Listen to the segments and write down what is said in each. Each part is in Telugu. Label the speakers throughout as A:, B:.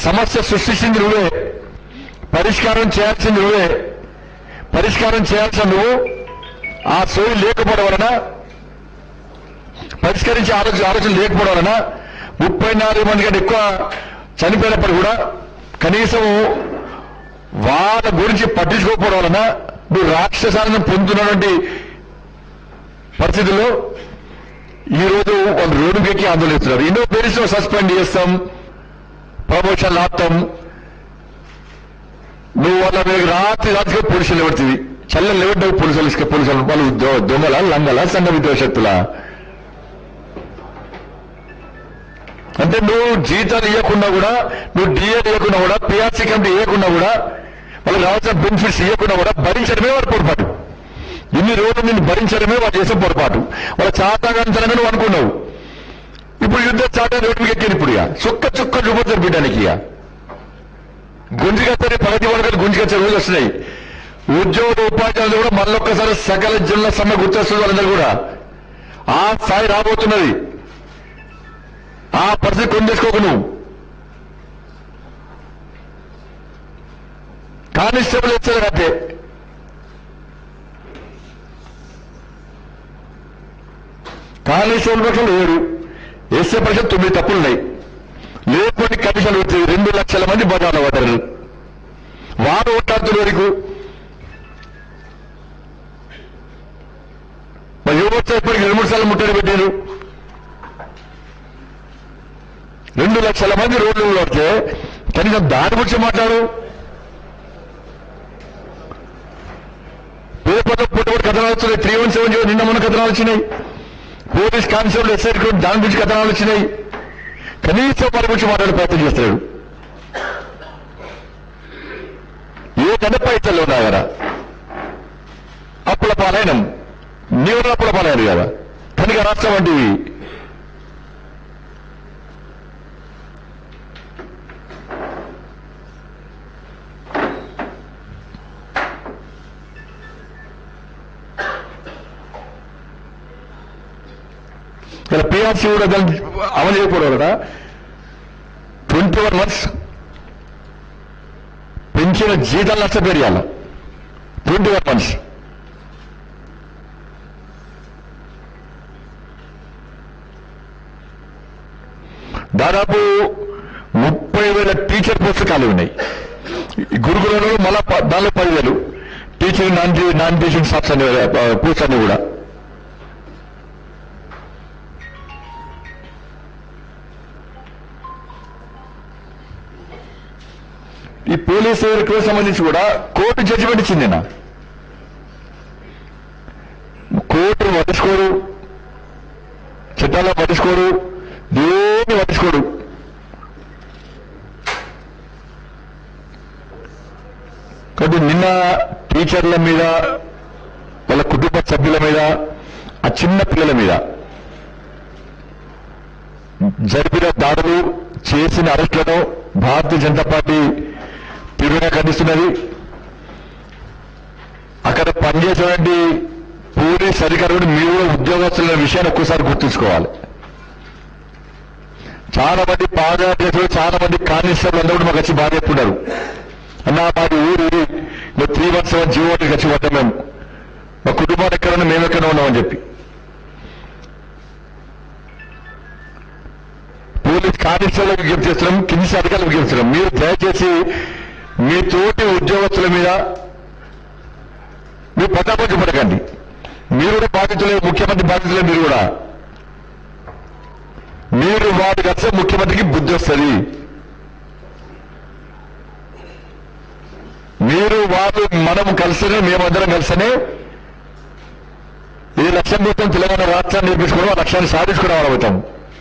A: సమస్య సృష్టించింది నువ్వే పరిష్కారం చేయాల్సింది నువ్వే పరిష్కారం చేయాల్సిన నువ్వు ఆ సోయి లేకపోవడం వలన పరిష్కరించే ఆలోచన ఆలోచన లేకపోవడం వలన ముప్పై నాలుగు మంది కంటే ఎక్కువ చనిపోయినప్పుడు కూడా కనీసం వాళ్ళ గురించి పట్టించుకోకపోవడం వలన నువ్వు రాక్షసాలను పొందుతున్నటువంటి పరిస్థితుల్లో ఈ రోజు వాళ్ళు రోడ్డుకి ఎక్కి ఆందోళన చేస్తున్నారు ఎన్నో పేరెంట్స్ సస్పెండ్ చేస్తాం ప్రమోషన్ ఆపుతాం నువ్వు వాళ్ళ మీద రాత్రి రాత్రిగా పోలీసులు నిలబడుతుంది చల్ల నిలబడ్డావు పోలీసులు ఇసుక పోలీసులు వాళ్ళు దొ- దొంగల లంగల సంఘ విద్రోహ శక్తుల అంటే నువ్వు జీతాలు ఇవ్వకుండా కూడా నువ్వు డిఏ ఇవ్వకుండా కూడా పిఆర్సీ కమిటీ ఇవ్వకుండా కూడా వాళ్ళకి రావాల్సిన బెనిఫిట్స్ ఇవ్వకుండా కూడా భరించడమే వాడు పొరపాటు ఇన్ని రోజులు నిన్ను భరించడమే వాడు చేసే పొరపాటు వాళ్ళ చాతాగాంతరంగా నువ్వు అనుకున్నావు ఇప్పుడు యుద్ధ చాట రోడ్డుకి ఎక్కింది ఇప్పుడు ఇక చుక్క చుక్క చూపుతారు బిడ్డానికి ఇక గుంజుకొచ్చే ప్రగతి వర్గాలు గుంజుకొచ్చే రోజులు వస్తున్నాయి ఉద్యోగ ఉపాధ్యాయులు కూడా మళ్ళొక్కసారి సకల జిల్లా సమ్మె గుర్తొస్తుంది వాళ్ళందరూ కూడా ఆ స్థాయి రాబోతున్నది ఆ పరిస్థితి కొందేసుకోక నువ్వు కానిస్టేబుల్ వచ్చారు అంతే కానిస్టేబుల్ పక్షులు ఏడు ఎస్ఏ పరిషత్ తొమ్మిది తప్పులు ఉన్నాయి లేకపోతే కమిషన్ వచ్చింది రెండు లక్షల మంది బజార్లో పడ్డారు వారు ఓట్లాడుతున్న వరకు మరి యువత ఇప్పటికి రెండు మూడు సార్లు ముట్టడి పెట్టారు రెండు లక్షల మంది రోడ్లు పడితే కనీసం దాని గురించి మాట్లాడు పేపర్లో పుట్టుబడి కథనాలు వచ్చినాయి త్రీ వన్ సెవెన్ జీరో నిన్న మొన్న కథనాలు వచ్చినాయి పోలీస్ కానిస్టేబుల్ ఎస్ఐ దాని గురించి కథనాలు వచ్చినాయి కనీసం వారి గురించి మాట్లాడే ప్రయత్నం చేస్తాడు ఏ పైసలు ఉన్నా కదా అప్పుల పాలైనం నీవు అప్పుల పాలైన కదా కనుక రాష్ట్రం వంటివి ఇలా పిఆర్సీ కూడా దాన్ని అమలు చేయకూడదు కదా ట్వంటీ వన్ మంత్స్ పెంచిన జీతాలు నష్టపెరియాల ట్వంటీ వన్ మంత్స్ దాదాపు ముప్పై వేల టీచర్ పోస్టులు ఖాళీ ఉన్నాయి ఈ గురుకులంలో మళ్ళా ప- దానిలో పదివేలు టీచర్ నాన్ టీ- నాన్ టీచింగ్ స్టాఫ్స్ అనే పోస్ట్ అన్ని కూడా ఈ పోలీసు రిక్వెస్ట్ సంబంధించి కూడా కోర్టు జడ్జిమెంట్ ఇచ్చింది నా కోర్టు పట్టించుకోరు చట్టాల్లో పట్టించుకోరు దేన్ని పట్టించుకోరు కాబట్టి నిన్న టీచర్ల మీద వాళ్ళ కుటుంబ సభ్యుల మీద ఆ చిన్న పిల్లల మీద జరిపిన దాడులు చేసిన అరెస్టులను భారతీయ జనతా పార్టీ తీవ్రంగా ఖండిస్తున్నది అక్కడ పనిచేసేటువంటి పోలీస్ అధికారులు మీరు కూడా ఉద్యోగస్తుల విషయాన్ని ఒక్కసారి గుర్తుంచుకోవాలి చాలా మంది పాదయాత్రలు చాలా మంది కానిస్టేబుల్ అందరూ కూడా మాకు వచ్చి బాధ చెప్పున్నారు అన్నా మాది ఊరు ఇది మేము త్రీ వన్ సెవెన్ జీవో ఒకటికి వచ్చి పడ్డాం మేము మా కుటుంబాలు ఎక్కడ ఉన్నా మేము ఎక్కడ ఉన్నామని చెప్పి పోలీస్ కానిస్టేబుల్కి విజ్ఞప్తి చేస్తున్నాం కింది అధికారులకు విజ్ఞప్తి చేస్తున్నాం మీరు దయచేసి మీ తోటి ఉద్యోగస్తుల మీద మీరు పట్టాపంచి పడకండి మీరు కూడా బాధితులే ముఖ్యమంత్రి బాధితులే మీరు కూడా మీరు వాడికి వస్తే ముఖ్యమంత్రికి బుద్ధి వస్తుంది మీరు వాళ్ళు మనం కలిసినే మేమందరం కలిసినే ఈ లక్ష్యం కోసం తెలంగాణ రాష్ట్రాన్ని నిర్మించుకోవడం ఆ లక్ష్యాన్ని సాధించుకునే వాళ్ళం అవుతాం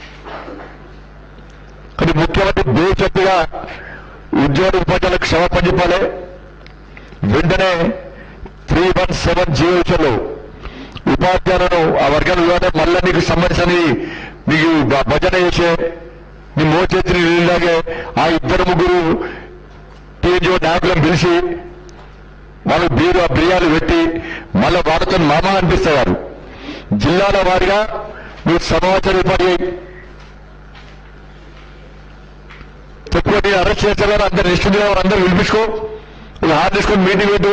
A: కానీ ముఖ్యమంత్రి బేషత్తుగా ఉద్యోగ ఉపాధ్యాయులకు క్షమాపణ చెప్పాలి వెంటనే త్రీ వన్ సెవెన్ జీవో విషయంలో ఉపాధ్యాయులను ఆ వర్గాలు ఇవ్వడం మళ్ళీ నీకు సంబంధించిన నీకు భ- భజన చేసే నీ మోచేతిని నీళ్ళలాగే ఆ ఇద్దరు ముగ్గురు టీఎన్జిఓ నాయకులను పిలిచి వాళ్ళు బీరు ఆ బిర్యాలు పెట్టి మళ్ళీ వాళ్ళతో మామ అనిపిస్తారు జిల్లాల వారిగా నువ్వు సమాచారం ఏర్పాటు చేయి చెప్పుకొని అరెస్ట్ చేస్తారు అందరు లిస్టు అందరూ పిలిపించుకో ఒక హార్ తీసుకొని మీటింగ్ పెట్టు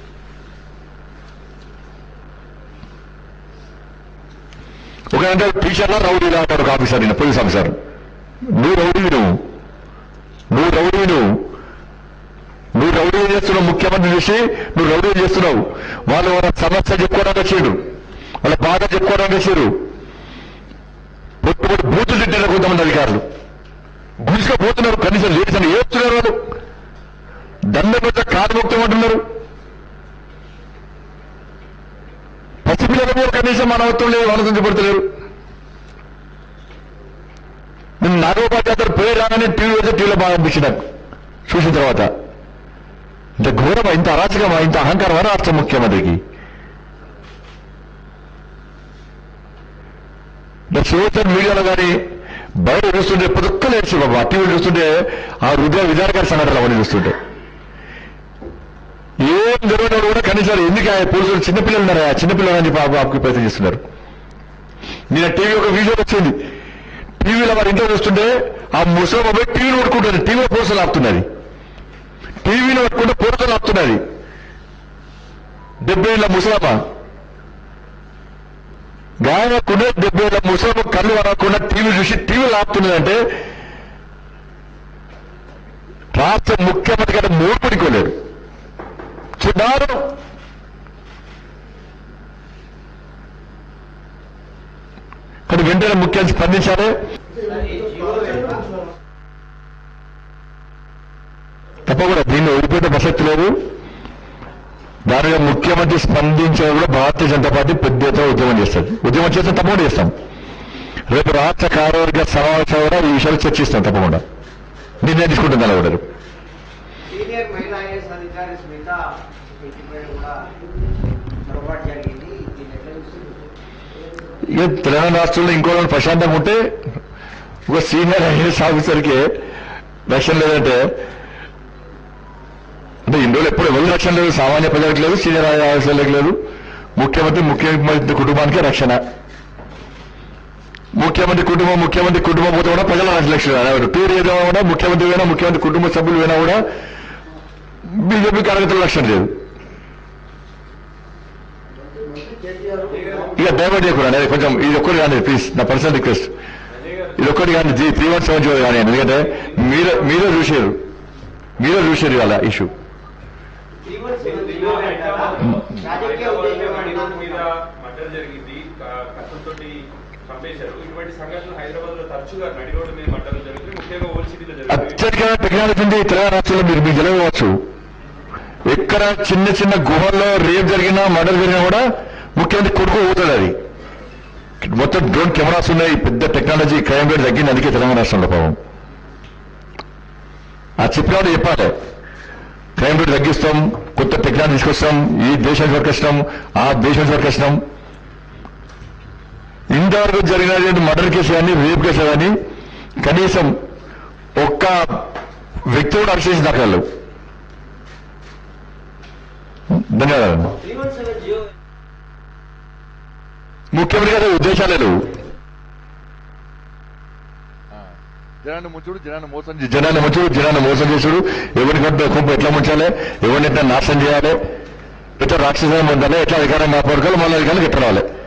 A: ఒక అంటే టీచర్లా రౌడీలా అంటాడు ఒక ఆఫీసర్ ఈయన పోలీస్ ఆఫీసర్ నువ్వు రౌడీ నువ్వు నువ్వు రౌడీ నువ్వు నువ్వు రౌడీ చేస్తున్నావు ముఖ్యమంత్రి చూసి నువ్వు రౌడీ చేస్తున్నావు వాళ్ళు వాళ్ళ సమస్య చెప్పుకోవడానికి వచ్చారు వాళ్ళ బాధ చెప్పుకోవడానికి వచ్చారు పొట్టు పొట్టు బూతులు తిట్టారు కొంతమంది అధికారులు గుడిసుగా పోతున్నారు కనీసం లేడీస్ అని ఏస్తున్నారు వాళ్ళు దండం పెద్ద కాదుముక్తం అంటున్నారు పసిపిల్లల మీద కనీసం మానవత్వం లేదు ఆలోచించబడతలేరు నేను నాగోపాధ్యాయుడు పేరు రాగానే టీవీ అయితే టీవీలో బాగా అనిపించింది నాకు చూసిన తర్వాత ఇంత ఘోరమా ఇంత అరాచకమా ఇంత అహంకారమా రాష్ట్ర ముఖ్యమంత్రికి అంటే సోషల్ మీడియాలో కానీ బయట చూస్తుంటే ప్రతి ఒక్కరు ఏడ్చి బాబా టీవీ చూస్తుంటే ఆ హృదయ విధానకారి సంఘటనలు అవన్నీ చూస్తుంటే ఏం జరగడం కూడా కనీసం ఎందుకు ఆ పోలీసులు చిన్నపిల్లలు ఉన్నారా ఆ చిన్నపిల్లలు అని బాబు బాబుకి ప్రయత్నం చేస్తున్నారు నేను టీవీ ఒక వీడియో వచ్చింది టీవీలో వారి ఇంట్లో చూస్తుంటే ఆ ముసలి బాబాయ్ టీవీని పట్టుకుంటుంది టీవీలో పోలీసులు ఆపుతున్నది టీవీని పట్టుకుంటే పోలీసులు ఆపుతున్నది డెబ్బై ఏళ్ళ ముసలమ్మ గాయకుండా డెబ్బై ఏళ్ళ ముసలమ్మ కళ్ళు అనకుండా టీవీ చూసి టీవీలు ఆపుతున్నదంటే రాష్ట్ర ముఖ్యమంత్రి గారు మూర్పుడికోలేడు చిన్నారు కానీ వెంటనే ముఖ్యాన్ని స్పందించాలి తప్పకుండా దీన్ని ఓడిపోతే ప్రసక్తి లేదు దానిగా ముఖ్యమంత్రి స్పందించడం కూడా భారతీయ జనతా పార్టీ పెద్ద ఎత్తున ఉద్యమం చేస్తుంది ఉద్యమం చేస్తే తప్పకుండా చేస్తాం రేపు రాష్ట్ర కార్యవర్గ సమావేశం కూడా ఈ విషయాలు చర్చిస్తాం తప్పకుండా నిర్ణయం తీసుకుంటుంది అలా కూడా
B: సీనియర్ మహిళా ఐఏఎస్ అధికారి స్మిత ఇంటిపై కూడా పొరపాటు జరిగింది దీన్ని ఎట్లా చూస్తుంది
A: ఇక తెలంగాణ రాష్ట్రంలో ఇంకో రోజు ప్రశాంతంగా ఉంటే ఒక సీనియర్ ఐఏఎస్ ఆఫీసర్కి రక్షణ లేదంటే అంటే ఇన్ని రోజులు ఎప్పుడు ఎవరు రక్షణ లేదు సామాన్య ప్రజలకు లేదు సీనియర్ ఆఫీసర్లకు లేదు ముఖ్యమంత్రి ముఖ్యమంత్రి కుటుంబానికి రక్షణ ముఖ్యమంత్రి కుటుంబం ముఖ్యమంత్రి కుటుంబం పోతే కూడా ప్రజల రక్షణ టూర్ ఏదైనా కూడా ముఖ్యమంత్రి అయినా ముఖ్యమంత్రి కుటుంబ సభ్యులు అయినా కూడా బీజేపీ కార్యకర్తల రక్షణ లేదు ఇక డైవర్ట్ చేయకూడదు అనేది కొంచెం ఇది ఒక్కటి కానీ ప్లీజ్ నా పర్సనల్ రిక్వెస్ట్ ఇది ఒక్కటి కానీ G three one seven zero కానీ ఎందుకంటే మీరే మీరే చూసారు మీరే చూసారు ఇవాళ ఇష్యూ
B: రాజకీయ ఉద్దేశం
C: మీద మర్డర్ జరిగింది క- కత్తులతోటి చంపేశారు ఇటువంటి సంఘటనలు హైదరాబాద్ లో తరచుగా నడి రోడ్డు మీద మర్డర్లు జరుగుతుంది ముఖ్యంగా ఓల్డ్ సిటీలో జరుగుతుంది
A: అత్యధిక టెక్నాలజీ ఉంది తెలంగాణ రాష్ట్రంలో మీరు మీకు తెలియవచ్చు ఎక్కడ చిన్న చిన్న గుహల్లో రేప్ జరిగినా మర్డర్ జరిగినా కూడా ముఖ్యమంత్రి కొడుకు పోతాడు అది మొత్తం డ్రోన్ కెమెరాస్ ఉన్నాయి పెద్ద టెక్నాలజీ క్రైమ్ రేట్ తగ్గింది అందుకే తెలంగాణ రాష్ట్రంలో పాపం ఆ చెప్పినప్పుడు చెప్పాలి క్రైమ్ రేట్ తగ్గిస్తాం కొత్త టెక్నాలజీ తీసుకొస్తాం ఈ దేశానికి వర్కిస్తాం ఆ దేశానికి వర్కిస్తాం ఇంతవరకు జరిగినటువంటి మర్డర్ కేసు కానీ రేప్ కేసు కానీ కనీసం ఒక్క వ్యక్తి కూడా అరెస్ట్ చేసి దాఖలు లేవు. ధన్యవాదాలు
B: త్రీ వన్ సెవెన్ జియో
A: ముఖ్యమంత్రి గారి ఉద్దేశాలే లేవు
D: జనాన్ని ముంచుడు జనాన్ని మోసం చేసి
A: జనాన్ని ముంచుడు జనాన్ని మోసం చేసుడు ఎవరి కొంత కుంప ఎట్లా ముంచాలి ఎవరిని ఎట్లా నాశనం చేయాలి ఎట్లా రాక్షసం పొందాలి ఎట్లా అధికారం కాపాడుకోవాలి మళ్ళీ అధికారులకు ఎట్లా రావాలి